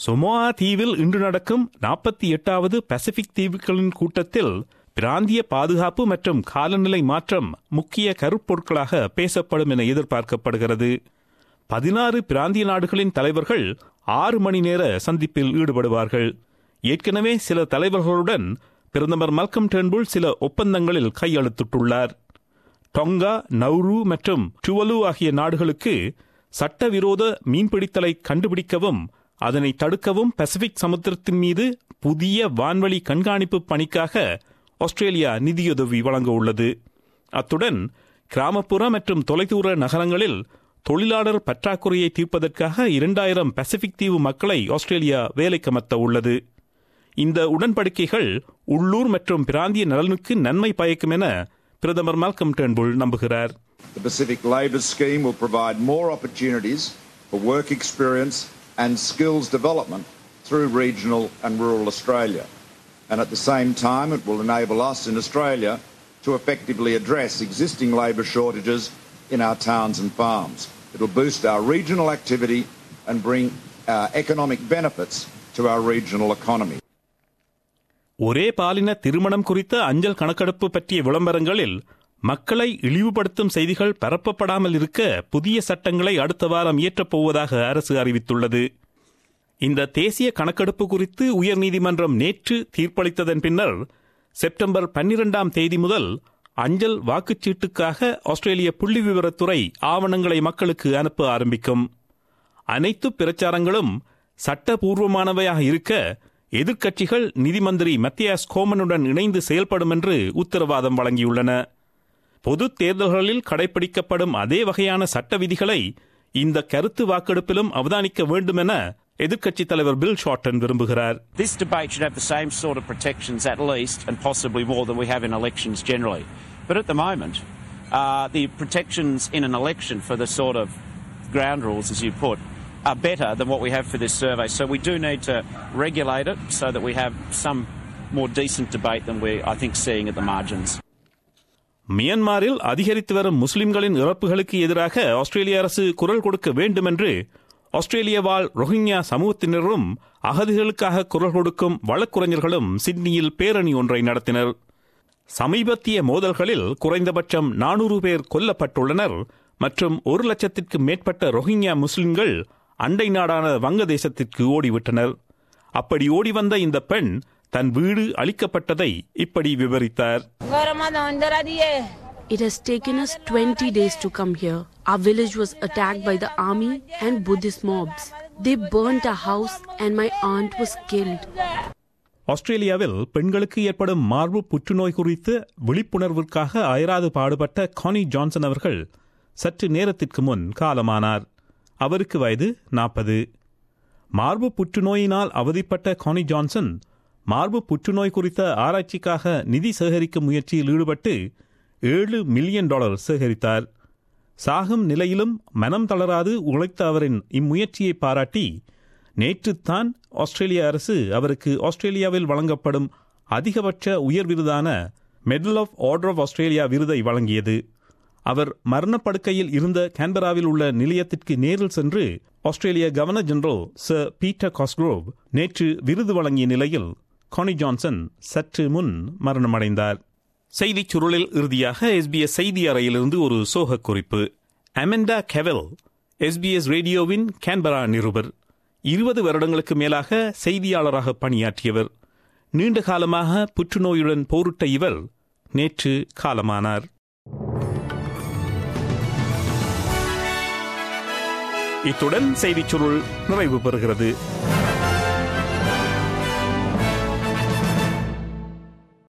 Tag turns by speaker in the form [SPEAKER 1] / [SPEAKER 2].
[SPEAKER 1] சொமோஆ தீவில் இன்று நடக்கும் நாற்பத்தி எட்டாவது பசிபிக் தீவுகளின் கூட்டத்தில் பிராந்திய பாதுகாப்பு மற்றும் காலநிலை மாற்றம் முக்கிய கருப்பொருட்களாக பேசப்படும் என எதிர்பார்க்கப்படுகிறது பதினாறு பிராந்திய நாடுகளின் தலைவர்கள் ஆறு மணி நேர சந்திப்பில் ஈடுபடுவார்கள் ஏற்கனவே சில தலைவர்களுடன் பிரதமர் மல்கம் டெர்ன்புல் சில ஒப்பந்தங்களில் கையெழுத்திட்டுள்ளார் டொங்கா நௌரு மற்றும் டுவலு ஆகிய நாடுகளுக்கு சட்டவிரோத மீன்பிடித்தலை கண்டுபிடிக்கவும் அதனை தடுக்கவும் பசிபிக் சமுத்திரத்தின் மீது புதிய வான்வழி கண்காணிப்பு பணிக்காக ஆஸ்திரேலியா நிதியுதவி வழங்க உள்ளது அத்துடன் கிராமப்புற மற்றும் தொலைதூர நகரங்களில் தொழிலாளர் பற்றாக்குறையை தீர்ப்பதற்காக இரண்டாயிரம் பசிபிக் தீவு மக்களை ஆஸ்திரேலியா வேலைக்கமர்த்த உள்ளது இந்த உடன்படிக்கைகள் உள்ளூர் மற்றும் பிராந்திய நலனுக்கு நன்மை பயக்கும் என பிரதமர் மால்கம் டெர்ன்புல் நம்புகிறார்
[SPEAKER 2] The Pacific Labour Scheme will provide more opportunities for work experience and skills development through regional and rural Australia. And at the same time, it will enable us in Australia to effectively address existing labour shortages in our towns and farms. It will boost our regional activity and bring uh, economic benefits to our regional economy.
[SPEAKER 1] ஒரே பாலின திருமணம் குறித்த அஞ்சல் கணக்கெடுப்பு பற்றிய விளம்பரங்களில் மக்களை இழிவுபடுத்தும் செய்திகள் பரப்பப்படாமல் இருக்க புதிய சட்டங்களை அடுத்த வாரம் இயற்றப் போவதாக அரசு அறிவித்துள்ளது இந்த தேசிய கணக்கெடுப்பு குறித்து உயர்நீதிமன்றம் நேற்று தீர்ப்பளித்ததன் பின்னர் செப்டம்பர் பன்னிரெண்டாம் தேதி முதல் அஞ்சல் வாக்குச்சீட்டுக்காக ஆஸ்திரேலிய புள்ளி விவரத்துறை ஆவணங்களை மக்களுக்கு அனுப்ப ஆரம்பிக்கும் அனைத்து பிரச்சாரங்களும் சட்டபூர்வமானவையாக இருக்க எதிர்க்கட்சிகள் நிதி மந்திரி மத்தியாஸ் கோமனுடன் இணைந்து செயல்படும் என்று உத்தரவாதம் வழங்கியுள்ளன பொது தேர்தல்களில் கடைபிடிக்கப்படும் அதே வகையான சட்ட விதிகளை இந்த கருத்து வாக்கெடுப்பிலும் அவதானிக்க வேண்டும் என எதிர்க்கட்சித் தலைவர் பில் ஷார்டன் விரும்புகிறார்
[SPEAKER 3] This debate should have the same sort of protections, at least, and possibly more than we have in elections generally. But at the moment, uh, the protections in an election for the sort of ground rules, as you put, are better than what we have for this survey. So we do need to regulate it so that we have some more decent debate than we're, I think, seeing at the margins.
[SPEAKER 1] மியன்மாரில் அதிகரித்து வரும் முஸ்லிம்களின் இறப்புகளுக்கு எதிராக ஆஸ்திரேலிய அரசு குரல் கொடுக்க வேண்டும் என்று ஆஸ்திரேலிய வாழ் ரோஹிங்யா சமூகத்தினரும் அகதிகளுக்காக குரல் கொடுக்கும் வழக்குரைஞர்களும் சிட்னியில் பேரணி ஒன்றை நடத்தினர் சமீபத்திய மோதல்களில் குறைந்தபட்சம் நானூறு பேர் கொல்லப்பட்டுள்ளனர் மற்றும் ஒரு லட்சத்திற்கு மேற்பட்ட ரோஹிங்யா முஸ்லிம்கள் அண்டை நாடான வங்கதேசத்திற்கு ஓடிவிட்டனர் அப்படி ஓடி வந்த இந்த பெண் தன் வீடு அளிக்கப்பட்டதை இப்படி விவரித்தார்
[SPEAKER 4] It has taken us 20 days to come here. Our village was attacked by the army and Buddhist mobs. They burnt our house and my aunt was killed.
[SPEAKER 1] ஆஸ்திரேலியாவில் பெண்களுக்கு ஏற்படும் மார்பு புற்றுநோய் குறித்து விழிப்புணர்விற்காக அயராது பாடுபட்ட கானி ஜான்சன் அவர்கள் சற்று நேரத்திற்கு முன் காலமானார் அவருக்கு வயது நாற்பது மார்பு புற்றுநோயினால் அவதிப்பட்ட கானி ஜான்சன் மார்பு புற்றுநோய் குறித்த ஆராய்ச்சிக்காக நிதி சேகரிக்கும் முயற்சியில் ஈடுபட்டு ஏழு மில்லியன் டாலர் சேகரித்தார் சாகும் நிலையிலும் மனம் தளராது உழைத்த அவரின் இம்முயற்சியை பாராட்டி நேற்றுத்தான் ஆஸ்திரேலிய அரசு அவருக்கு ஆஸ்திரேலியாவில் வழங்கப்படும் அதிகபட்ச உயர் விருதான medal of order of Australia விருதை வழங்கியது அவர் மரணப்படுக்கையில் இருந்த கேன்பராவில் உள்ள நிலையத்திற்கு நேரில் சென்று Australian governor general sir Peter Cosgrove நேற்று விருது வழங்கிய நிலையில் கானி ஜான்சன் சற்று முன் மரணமடைந்தார் செய்திச் சுருளில் இறுதியாக எஸ்பிஎஸ் செய்தி அறையிலிருந்து ஒரு சோகக் குறிப்பு அமெண்டா கெவல் எஸ்பிஎஸ் ரேடியோவின் கேன்பரா நிருபர் இருபது வருடங்களுக்கு மேலாக செய்தியாளராக பணியாற்றியவர் நீண்ட காலமாக புற்றுநோயுடன் போரிட்ட இவர் நேற்று காலமானார் இத்துடன் செய்திச் சுருள் நிறைவு பெறுகிறது